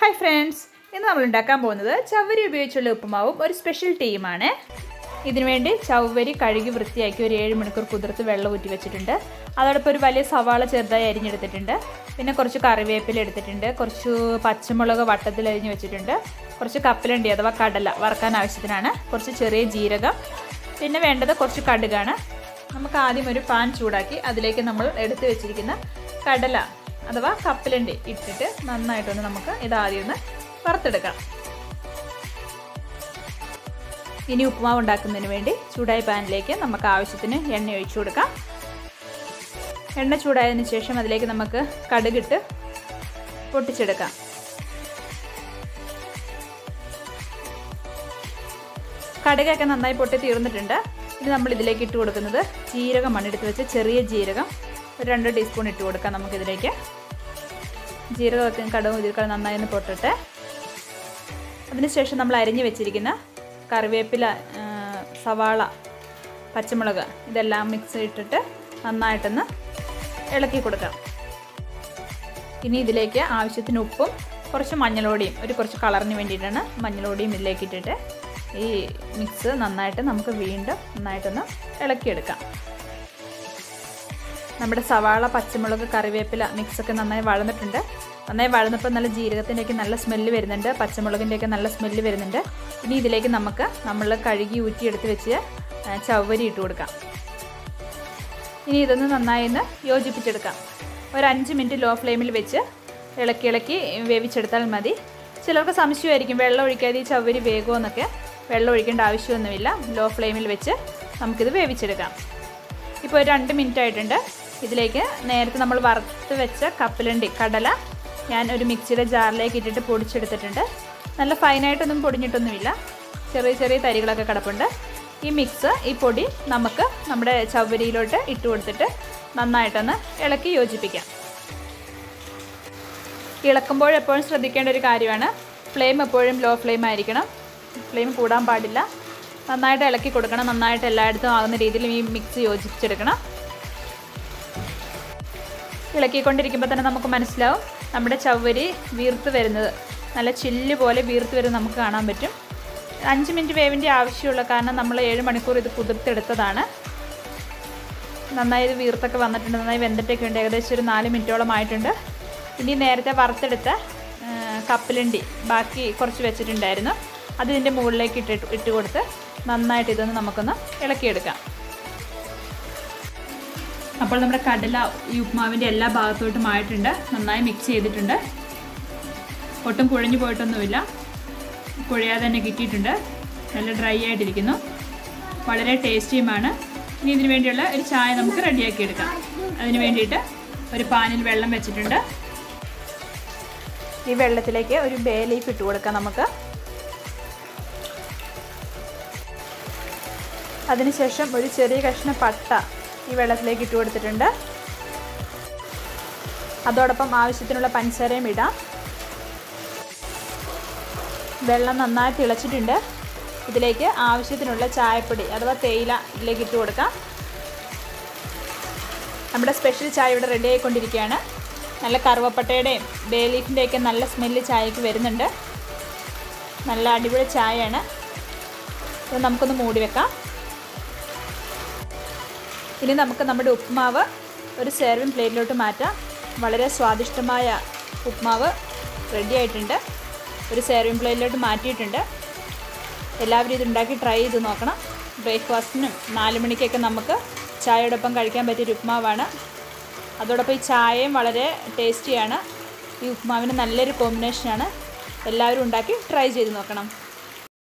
hi friends ഇന്ന് നമ്മൾ ഉണ്ടാക്കാൻ പോകുന്നത് ചവ്വരി ഉപയോഗിച്ചുള്ള ഉപ്പുമാവും ഒരു സ്പെഷ്യൽ ടീമാണ് ഇതിനുവേണ്ടി ചവ്വരി കഴുകി വൃത്തിയാക്കി ഒരു ഏഴ് മണിക്കൂർ കുതിർത്ത് വെള്ളം ഊറ്റി വെച്ചിട്ടുണ്ട് അതോടൊപ്പം ഒരു വലിയ സവാള ചെറുതായി അരിഞ്ഞെടുത്തിട്ടുണ്ട് പിന്നെ കുറച്ച് കറിവേപ്പില എടുത്തിട്ടുണ്ട് കുറച്ച് പച്ചമുളക് വട്ടത്തിൽ അരിഞ്ഞ് വെച്ചിട്ടുണ്ട് കുറച്ച് കപ്പലണ്ടി അഥവാ കടല വറക്കാൻ ആവശ്യത്തിനാണ് കുറച്ച് ചെറിയ ജീരകം പിന്നെ വേണ്ടത് കുറച്ച് കടുകാണ് നമുക്ക് ആദ്യം ഒരു പാൻ ചൂടാക്കി അതിലേക്ക് നമ്മൾ എടുത്തു വെച്ചിരിക്കുന്ന കടല അഥവാ കപ്പലണ്ടി ഇട്ടിട്ട് നന്നായിട്ടൊന്ന് നമുക്ക് ഇത് ആദ്യം ഒന്ന് വറുത്തെടുക്കാം ഇനി ഉപ്പുമാവ് ഉണ്ടാക്കുന്നതിന് വേണ്ടി ചൂടായ പാനിലേക്ക് നമുക്ക് ആവശ്യത്തിന് എണ്ണ ഒഴിച്ചു കൊടുക്കാം എണ്ണ ചൂടായതിനു ശേഷം അതിലേക്ക് നമുക്ക് കടുകിട്ട് പൊട്ടിച്ചെടുക്കാം കടുകൊക്കെ നന്നായി പൊട്ടി തീർന്നിട്ടുണ്ട് ഇനി നമ്മൾ ഇതിലേക്ക് ഇട്ട് കൊടുക്കുന്നത് ജീരകമാണ് എടുത്ത് വെച്ച് ചെറിയ ജീരകം ഒരു രണ്ട് ടീസ്പൂൺ ഇട്ട് കൊടുക്കാം നമുക്കിതിലേക്ക് ജീരകമൊക്കെ കടവും ഇതിൽ നന്നായി ഒന്ന് പൊട്ടട്ടെ അതിനുശേഷം നമ്മൾ അരിഞ്ഞു വെച്ചിരിക്കുന്ന കറിവേപ്പില സവാള പച്ചമുളക് ഇതെല്ലാം മിക്സ് ഇട്ടിട്ട് നന്നായിട്ടൊന്ന് ഇളക്കി കൊടുക്കാം ഇനി ഇതിലേക്ക് ആവശ്യത്തിന് ഉപ്പും കുറച്ച് മഞ്ഞളോടിയും ഒരു കുറച്ച് കളറിന് വേണ്ടിയിട്ടാണ് മഞ്ഞളോടിയും ഇതിലേക്ക് ഇട്ടിട്ട് ഈ മിക്സ് നന്നായിട്ട് നമുക്ക് വീണ്ടും നന്നായിട്ടൊന്ന് ഇളക്കിയെടുക്കാം നമ്മുടെ സവാള പച്ചമുളക് കറിവേപ്പില മിക്സൊക്കെ നന്നായി വഴന്നിട്ടുണ്ട് നന്നായി വഴന്നപ്പോൾ നല്ല ജീരകത്തിൻ്റെയൊക്കെ നല്ല സ്മെല്ല് വരുന്നുണ്ട് പച്ചമുളകിൻ്റെയൊക്കെ നല്ല സ്മെല്ല് വരുന്നുണ്ട് ഇനി ഇതിലേക്ക് നമുക്ക് നമ്മൾ കഴുകി ഊറ്റിയെടുത്ത് വെച്ച് ചവ്വരി ഇട്ട് കൊടുക്കാം ഇനി ഇതൊന്ന് നന്നായി ഒന്ന് യോജിപ്പിച്ചെടുക്കാം ഒരു അഞ്ച് മിനിറ്റ് ലോ ഫ്ലെയിമിൽ വെച്ച് ഇളക്കി ഇളക്കി വേവിച്ചെടുത്താൽ മതി ചിലർക്ക് സംശയമായിരിക്കും വെള്ളം ഒഴിക്കാതെ ഈ ചവ്വരി വേഗമെന്നൊക്കെ വെള്ളം ഒഴിക്കേണ്ട ആവശ്യമൊന്നുമില്ല ലോ ഫ്ലെയിമിൽ വെച്ച് നമുക്കിത് വേവിച്ചെടുക്കാം ഇപ്പോൾ ഒരു രണ്ട് മിനിറ്റ് ആയിട്ടുണ്ട് ഇതിലേക്ക് നേരത്തെ നമ്മൾ വറുത്ത് വെച്ച കപ്പലണ്ടി കടല ഞാൻ ഒരു മിക്സിയുടെ ജാറിലേക്ക് ഇട്ടിട്ട് പൊടിച്ചെടുത്തിട്ടുണ്ട് നല്ല ഫൈനായിട്ടൊന്നും പൊടിഞ്ഞിട്ടൊന്നുമില്ല ചെറിയ ചെറിയ തരികളൊക്കെ കിടപ്പുണ്ട് ഈ മിക്സ് ഈ പൊടി നമുക്ക് നമ്മുടെ ചവ്വരിയിലോട്ട് ഇട്ട് കൊടുത്തിട്ട് നന്നായിട്ടൊന്ന് ഇളക്കി യോജിപ്പിക്കാം ഇളക്കുമ്പോൾ എപ്പോഴും ശ്രദ്ധിക്കേണ്ട ഒരു കാര്യമാണ് ഫ്ലെയിം എപ്പോഴും ലോ ഫ്ലെയിം ആയിരിക്കണം ഫ്ലെയിം കൂടാൻ പാടില്ല നന്നായിട്ട് ഇളക്കി കൊടുക്കണം നന്നായിട്ട് എല്ലായിടത്തും ആകുന്ന രീതിയിൽ ഈ മിക്സ് യോജിപ്പിച്ചെടുക്കണം ഇളക്കിക്കൊണ്ടിരിക്കുമ്പോൾ തന്നെ നമുക്ക് മനസ്സിലാവും നമ്മുടെ ചവ്വരി വീർത്ത് വരുന്നത് നല്ല ചില്ല് പോലെ വീർത്ത് വരുന്നത് നമുക്ക് കാണാൻ പറ്റും അഞ്ച് മിനിറ്റ് വേവിൻ്റെ ആവശ്യമുള്ള കാരണം നമ്മൾ ഏഴ് മണിക്കൂർ ഇത് കുതിർത്തെടുത്തതാണ് നന്നായി ഇത് വീർത്തൊക്കെ വന്നിട്ടുണ്ട് നന്നായി വെന്തിട്ടൊക്കെ ഉണ്ട് ഏകദേശം ഒരു നാല് മിനിറ്റോളം ആയിട്ടുണ്ട് ഇനി നേരത്തെ വറുത്തെടുത്ത കപ്പലണ്ടി ബാക്കി കുറച്ച് വെച്ചിട്ടുണ്ടായിരുന്നു അത് ഇതിൻ്റെ മുകളിലേക്ക് ഇട്ട് ഇട്ട് കൊടുത്ത് നന്നായിട്ട് ഇതൊന്ന് നമുക്കൊന്ന് ഇളക്കിയെടുക്കാം അപ്പോൾ നമ്മുടെ കടല ഈ ഉപ്മാവിൻ്റെ എല്ലാ ഭാഗത്തോട്ടും ആയിട്ടുണ്ട് നന്നായി മിക്സ് ചെയ്തിട്ടുണ്ട് ഒട്ടും കുഴഞ്ഞു പോയിട്ടൊന്നുമില്ല കുഴയാതെ തന്നെ കിട്ടിയിട്ടുണ്ട് നല്ല ഡ്രൈ ആയിട്ടിരിക്കുന്നു വളരെ ടേസ്റ്റിയുമാണ് ഇനി ഇതിന് വേണ്ടിയുള്ള ഒരു ചായ നമുക്ക് റെഡിയാക്കി എടുക്കാം അതിന് വേണ്ടിയിട്ട് ഒരു പാനിൽ വെള്ളം വെച്ചിട്ടുണ്ട് ഈ വെള്ളത്തിലേക്ക് ഒരു ബേ ലീഫ് ഇട്ട് കൊടുക്കാം നമുക്ക് അതിനുശേഷം ഒരു ചെറിയ കഷ്ണം പട്ട ഈ വെള്ളത്തിലേക്ക് ഇട്ട് കൊടുത്തിട്ടുണ്ട് അതോടൊപ്പം ആവശ്യത്തിനുള്ള പഞ്ചസാരയും ഇടാം വെള്ളം നന്നായി തിളച്ചിട്ടുണ്ട് ഇതിലേക്ക് ആവശ്യത്തിനുള്ള ചായപ്പൊടി അഥവാ തേയില ഇതിലേക്ക് ഇട്ട് കൊടുക്കാം നമ്മുടെ സ്പെഷ്യൽ ചായ ഇവിടെ റെഡി ആയിക്കൊണ്ടിരിക്കുകയാണ് നല്ല കറുവപ്പട്ടയുടെയും ബേ ലീഫിൻ്റെയൊക്കെ നല്ല സ്മെല്ല് ചായക്ക് വരുന്നുണ്ട് നല്ല അടിപൊളി ചായയാണ് ഇത് നമുക്കൊന്ന് മൂടി വെക്കാം ഇനി നമുക്ക് നമ്മുടെ ഉപ്മാവ് ഒരു സെർവിങ് പ്ലേറ്റിലോട്ട് മാറ്റാം വളരെ സ്വാദിഷ്ടമായ ഉപ്മാവ് റെഡി ആയിട്ടുണ്ട് ഒരു സെർവിങ് പ്ലേറ്റിലോട്ട് മാറ്റിയിട്ടുണ്ട് എല്ലാവരും ഇത് ഉണ്ടാക്കി ട്രൈ ചെയ്ത് നോക്കണം ബ്രേക്ക്ഫാസ്റ്റിനും നാല് മണിക്കൊക്കെ നമുക്ക് ചായയോടൊപ്പം കഴിക്കാൻ പറ്റിയൊരു ഉപ്മാവാണ് അതോടൊപ്പം ഈ ചായയും വളരെ ടേസ്റ്റിയാണ് ഈ ഉപ്മാവിന് നല്ലൊരു കോമ്പിനേഷനാണ് എല്ലാവരും ഉണ്ടാക്കി ട്രൈ ചെയ്ത് നോക്കണം